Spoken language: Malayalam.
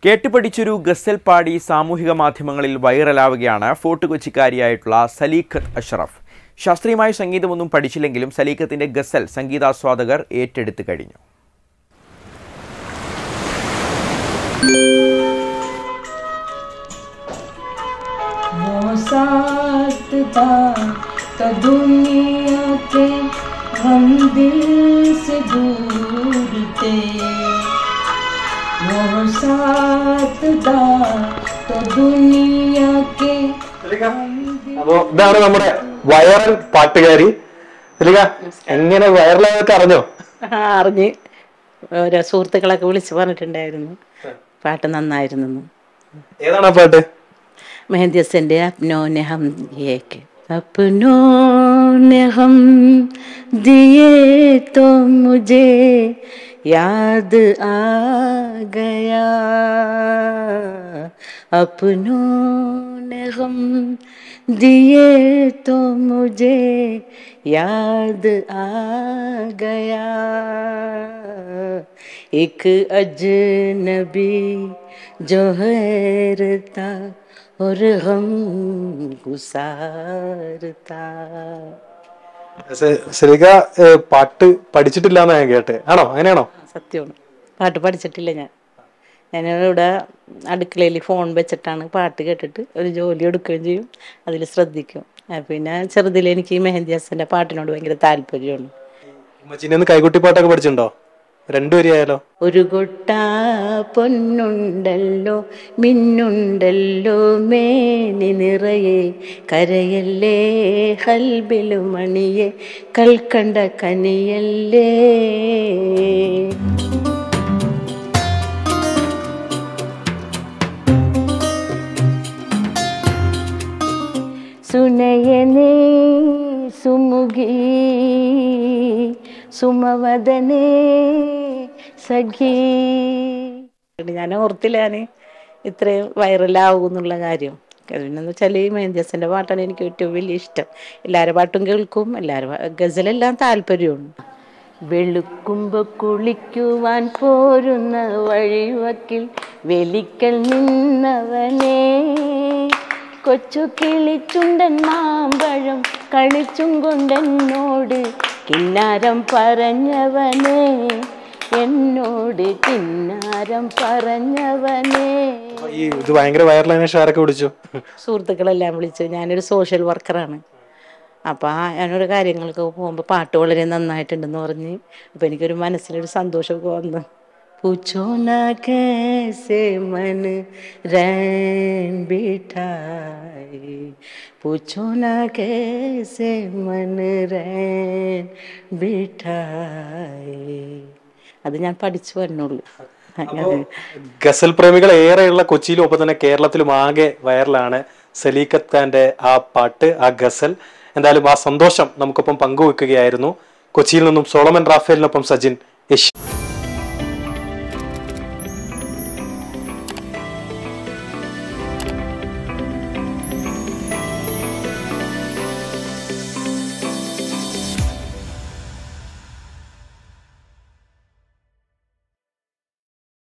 കേട്ടുപഠിച്ചൊരു ഗസൽ പാടി സാമൂഹിക മാധ്യമങ്ങളിൽ വൈറലാവുകയാണ് ഫോർട്ട് കൊച്ചിക്കാരിയായിട്ടുള്ള സലീഖത്ത് അഷ്റഫ് ശാസ്ത്രീയമായ സംഗീതമൊന്നും പഠിച്ചില്ലെങ്കിലും സലീഖത്തിന്റെ ഗസൽ സംഗീതാസ്വാദകർ ഏറ്റെടുത്തു കഴിഞ്ഞു वो साथ था तो दुनिया के हम दिल से दूर थे वो साथ था तो दुनिया के അപ്പോ ഇതാണ് നമ്മുടെ വൈറൽ പാട്ടുകാരി ഇതിലിക എങ്ങനെ വൈറലായൊക്കെ അറിഞ്ഞോ ആ, അറിഞ്ഞ് ഓരോ സുഹൃത്തുക്കളൊക്കെ വിളിച്ച് പറഞ്ഞിട്ടുണ്ടായിരുന്നു പാട്ട് നന്നായിരുന്നു എന്ന്. ഏതാണ് ആ പാട്ട് मेहंदी हसनന്റെ अपनों ने हम दिए के अपनों ने हम दिए तो मुझे याद आ गया अपनों ने हम दिए तो मुझे याद आ गया एक अजनबी जो हैरता और हम गुसारता ശരിക പാട്ട് പഠിച്ചിട്ടില്ല എന്നാ ഞാൻ കേട്ടെ ആണോ അങ്ങനെയാണോ സത്യമാണ് പാട്ട് പഠിച്ചിട്ടില്ല ഞാൻ ഞാൻ ഇവിടെ അടുക്കളയിൽ ഫോൺ വെച്ചിട്ടാണ് പാട്ട് കേട്ടിട്ട് ഒരു ജോലി എടുക്കുകയും ചെയ്യും അതിൽ ശ്രദ്ധിക്കും ആ, പിന്നെ ചെറുതിൽ എനിക്ക് ഈ മെഹന്തി ഹസന്റെ പാട്ടിനോട് ഭയങ്കര താല്പര്യമാണ് ഉമ്മച്ചീനെ ഒന്ന് കൈകുട്ടി പാട്ടൊക്കെ പഠിച്ചിട്ടുണ്ടോ രണ്ടുപേരും ആയാലോ ഒരു കൊട്ട പൊന്നുണ്ടല്ലോ മിന്നുണ്ടല്ലോ മേനി നിറയെ കരയല്ലേ ഹൽബിലു മണിയെ കൽക്കണ്ട കനിയല്ലേ സുനയനേ സുമുഖി സുമവദനേ സഖി ഞാൻ ഓർത്തില്ല ഞാൻ ഇത്രയും വൈറലാവും എന്നുള്ള കാര്യം പിന്നെന്ന് വെച്ചാൽ ഈ മെഹന്തിയസിന്റെ പാട്ടാണ് എനിക്ക് ഏറ്റവും വലിയ ഇഷ്ടം എല്ലാവരുടെ പാട്ടും കേൾക്കും എല്ലാവരും ഗസലെല്ലാം താല്പര്യമാണ് വെളുക്കുമ്പോ കുളിക്കുവാൻ പോരുന്ന വഴിവക്കിൽ വെലിക്കൽ നിന്നവനേ കൊച്ചു കിളിച്ചുണ്ടൻ മാമ്പഴം കളിച്ചും കൊണ്ടെന്നോട് കിന്നാരം പറഞ്ഞവനേ എന്നോട് കിന്നാരം പറഞ്ഞവനേ അപ്പൊ ഈ ഇത് ഭയങ്കര വൈറലായതിനു ശേഷം ആരൊക്കെ വിളിച്ചു സുഹൃത്തുക്കളെല്ലാം വിളിച്ചു ഞാനൊരു സോഷ്യൽ വർക്കറാണ് അപ്പോൾ ആ ഞാനൊരു കാര്യങ്ങൾക്ക് പോകുമ്പോൾ പാട്ട് വളരെ നന്നായിട്ടുണ്ടെന്ന് പറഞ്ഞ് അപ്പോൾ എനിക്കൊരു മനസ്സിലൊരു സന്തോഷമൊക്കെ വന്നു പൂച്ചോ ना कैसे मन रैन बिठाए पूछो ना कैसे मन रैन बिठाए അത് ഞാൻ പഠിച്ചു വരണുള്ളൂ അങ്ങനെ ഗസൽ പ്രേമികൾ ഏറെയുള്ള കൊച്ചിയിലും ഒപ്പം തന്നെ കേരളത്തിലും ആകെ വൈറലാണ് സലീഖത്ത് ഖാന്റെ ആ പാട്ട് ആ ഗസൽ എന്തായാലും ആ സന്തോഷം നമുക്കൊപ്പം പങ്കുവെക്കുകയായിരുന്നു കൊച്ചിയിൽ നിന്നും സോളമൻ റാഫേലിനൊപ്പം സജിൻ യശ്